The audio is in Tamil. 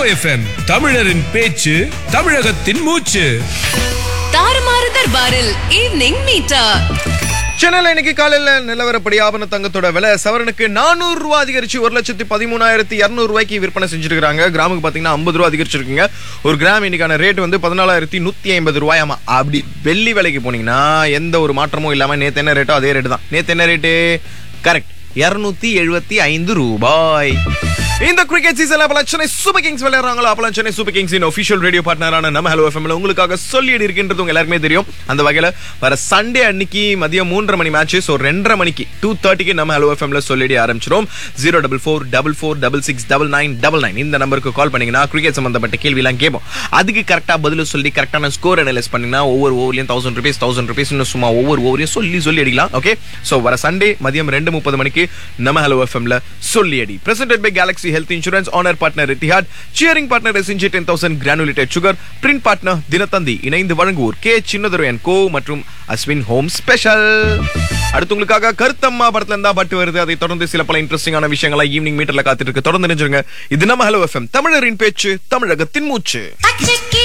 எஃப்எம் தமிழரின் பேச்சு தமிழகத்தின் மூச்சு தாறுமாறு தர்பாரில் ஈவினிங் மீட்டா சென்னையில இன்னைக்கு காலையில நிலவரப்படி ஆபண தங்கத்தோட விலை சவரனுக்கு நானூறு ரூபா அதிகரிச்சு ஒரு லட்சத்தி பதிமூணாயிரத்தி இருநூறு ரூபாய்க்கு விற்பனை செஞ்சிருக்காங்க கிராமுக்கு பாத்தீங்கன்னா ஐம்பது ரூபா அதிகரிச்சிருக்குங்க ஒரு கிராம் இன்னைக்கான ரேட் வந்து பதினாலாயிரத்தி நூத்தி ஐம்பது ரூபாயாமா அப்படி வெள்ளி விலைக்கு போனீங்கன்னா எந்த ஒரு மாற்றமும் இல்லாம நேத்து என்ன ரேட்டோ அதே ரேட்டு தான் நேத்து என்ன ரேட்டு கரெக்ட் இருநூத்தி எழுபத்தி ஐந்து ரூபாய் இந்த கிரிக்கெட் சீசன்ல அப்பலாம் சென்னை சூப்பர் கிங்ஸ் விளையாடுறாங்களோ அப்பலாம் சென்னை சூப்பர் கிங்ஸின் ஒஃபிஷியல் ரேடியோ பார்ட்னரான நம்ம ஹலோ எஃப்எம்ல உங்களுக்காக சொல்லி இருக்கின்றது உங்க எல்லாருக்குமே தெரியும் அந்த வகையில வர சண்டே அன்னைக்கு மதியம் மூன்றரை மணி மேட்ச் ஸோ ரெண்டரை மணிக்கு டூ தேர்ட்டிக்கு நம்ம ஹலோ எஃப்எம்ல சொல்லிடி ஆரம்பிச்சிடும் zero double four double four double six double nine double nine இந்த நம்பருக்கு கால் பண்ணீங்கன்னா கிரிக்கெட் சம்பந்தப்பட்ட கேள்வி எல்லாம் கேட்போம் அதுக்கு கரெக்டா பதில் சொல்லி கரெக்டான ஸ்கோர் அனலைஸ் பண்ணீங்கன்னா ஒவ்வொரு ஓவர்லயும் தௌசண்ட் ருபீஸ் தௌசண்ட் ருபீஸ் சும்மா ஒவ்வொரு ஓவரையும் சொல்லி சொல்லி அடிக்கலாம் ஓகே சோ வர சண்டே மதியம் ரெண்டு முப்பது மணிக்கு நம்ம ஹலோ எஃப்எம்ல சொல்லி அடி presented by galaxy health insurance honour partner ரித்திஹாட் cheering partner SNG ten thousand granulated sugar print partner Dinathanthi இணைந்து வழங்குவோர் கே சின்னதுரை அண்ட் கோ மற்றும் அஸ்வின் ஹோம் ஸ்பெஷல் அடுத்து உங்களுக்காக கருத்தம்மா படத்துல இருந்தா பட்டு வருது அதை தொடர்ந்து சில பல இன்ட்ரெஸ்டிங்கான விஷயங்களா ஈவினிங் மீட்டர்ல காத்துட்டு இருக்கு தொடர்ந்து நினைச்சிருங்க இது நம்ம ஹலோ எஃப்எம் தமிழரின் பேச்சு தமிழகத்தின் மூச்சு அச்சக்கி